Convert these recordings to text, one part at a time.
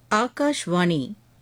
ஆகாஷ்வாணி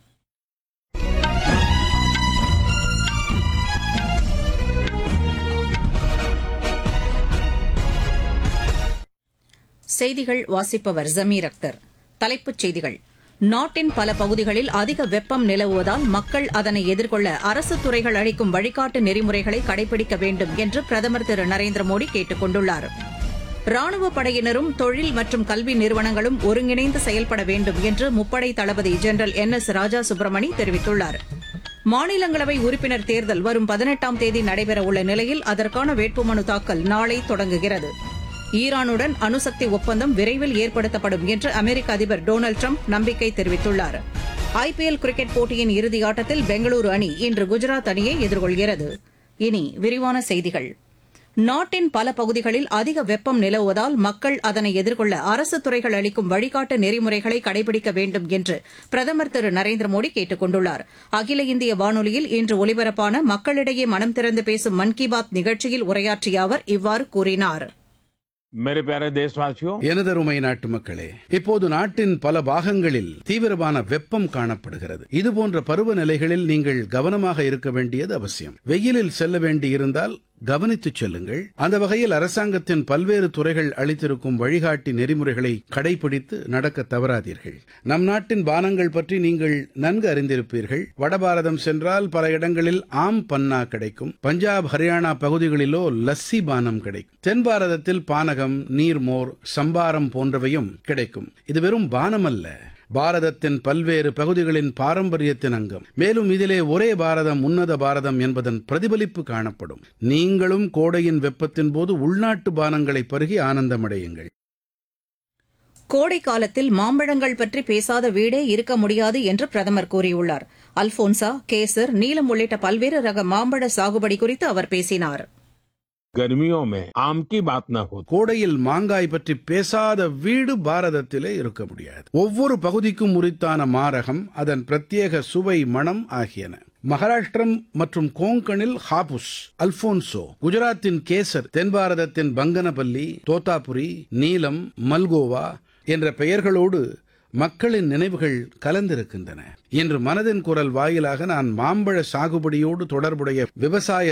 செய்திகள் வாசிப்பவர் ஜமீர் அக்தர் தலைப்புச் செய்திகள் நாட்டின் பல பகுதிகளில் அதிக வெப்பம் நிலவுவதால் மக்கள் அதனை எதிர்கொள்ள அரசு துறைகள் அளிக்கும் வழிகாட்டு நெறிமுறைகளை கடைபிடிக்க வேண்டும் என்று பிரதமர் திரு நரேந்திர மோடி கேட்டுக் கொண்டுள்ளார் ராணுவப் படையினரும் தொழில் மற்றும் கல்வி நிறுவனங்களும் ஒருங்கிணைந்து செயல்பட வேண்டும் என்று முப்படை தளபதி general N S Raja Subramani தெரிவித்துள்ளார் மாநிலங்களவை உறுப்பினர் தேர்தல் வரும் பதினெட்டாம் தேதி நடைபெறவுள்ள நிலையில் அதற்கான வேட்புமனு தாக்கல் நாளை தொடங்குகிறது ஈரானுடன் அணுசக்தி ஒப்பந்தம் விரைவில் ஏற்படுத்தப்படும் என்று அமெரிக்க அதிபர் டொனால்டு ட்ரம்ப் நம்பிக்கை தெரிவித்துள்ளார் ஐபிஎல் கிரிக்கெட் போட்டியின் இறுதியாட்டத்தில் பெங்களூரு அணி இன்று குஜராத் அணியை எதிர்கொள்கிறது இனி விரிவான செய்திகள் நாட்டின் பல பகுதிகளில் அதிக வெப்பம் நிலவுவதால் மக்கள் அதனை எதிர்கொள்ள அரசு துறைகள் அளிக்கும் வழிகாட்டு நெறிமுறைகளை கடைபிடிக்க வேண்டும் என்று பிரதமர் திரு நரேந்திர மோடி கேட்டுக் கொண்டுள்ளார் அகில இந்திய வானொலியில் இன்று ஒலிபரப்பான மக்களிடையே மனம் திறந்து பேசும் மன் கி பாத் நிகழ்ச்சியில் உரையாற்றிய அவர் இவ்வாறு கூறினார் मेरे प्यारे देशवासियों எனதருமை நாட்டு மக்களே இப்போது நாட்டின் பல பாகங்களில் தீவிரமான வெப்பம் காணப்படுகிறது இதுபோன்ற பருவநிலைகளில் நீங்கள் கவனமாக இருக்க வேண்டியது அவசியம் வெயிலில் செல்ல வேண்டியிருந்தால் கவனித்துச் செல்லுங்கள் அந்த வகையில் அரசாங்கத்தின் பல்வேறு துறைகள் அளித்திருக்கும் வழிகாட்டி நெறிமுறைகளை கடைபிடித்து நடக்க தவறாதீர்கள் நம் நாட்டின் பானங்கள் பற்றி நீங்கள் நன்கு அறிந்திருப்பீர்கள் வடபாரதம் சென்றால் பல இடங்களில் ஆம் பன்னா கிடைக்கும் பஞ்சாப் ஹரியானா பகுதிகளிலோ லஸ்ஸி பானம் கிடைக்கும் தென் பாரதத்தில் பானகம் நீர்மோர் சம்பாரம் போன்றவையும் கிடைக்கும் இது வெறும் பானம் அல்ல பாரதத்தின் பல்வேறு பகுதிகளின் பாரம்பரியத்தின் அங்கம் மேலும் இதிலே ஒரே பாரதம் உன்னத பாரதம் என்பதன் பிரதிபலிப்பு காணப்படும் நீங்களும் கோடையின் வெப்பத்தின் போது உள்நாட்டு பானங்களை பருகி ஆனந்தமடையுங்கள் கோடை காலத்தில் மாம்பழங்கள் பற்றி பேசாத வீடே இருக்க முடியாது என்று பிரதமர் கூறியுள்ளார் அல்போன்சா கேசர் நீலம் உள்ளிட்ட பல்வேறு ரக மாம்பழ சாகுபடி குறித்து அவர் பேசினார் गर्मियों में आम की बात न हो கோடையில் மாங்காய் பற்றி பேசாத வீடு பாரதத்திலே இருக்க முடியாது ஒவ்வொரு பகுதிக்கும் உரித்தான மாரகம் அதன் பிரத்யேக சுவை மணம் ஆகியன மகாராஷ்டிரம் மற்றும் கோங்கனில் ஹாபுஸ் அல்போன்சோ குஜராத்தின் கேசர் தென் பாரதத்தின் பங்கனபல்லி தோத்தாபுரி நீலம் மல்கோவா என்ற பெயர்களோடு மக்களின் நினைவுகள் கலந்திருக்கின்றன இன்று மனதின் குரல் வாயிலாக நான் மாம்பழ சாகுபடியோடு தொடர்புடைய விவசாய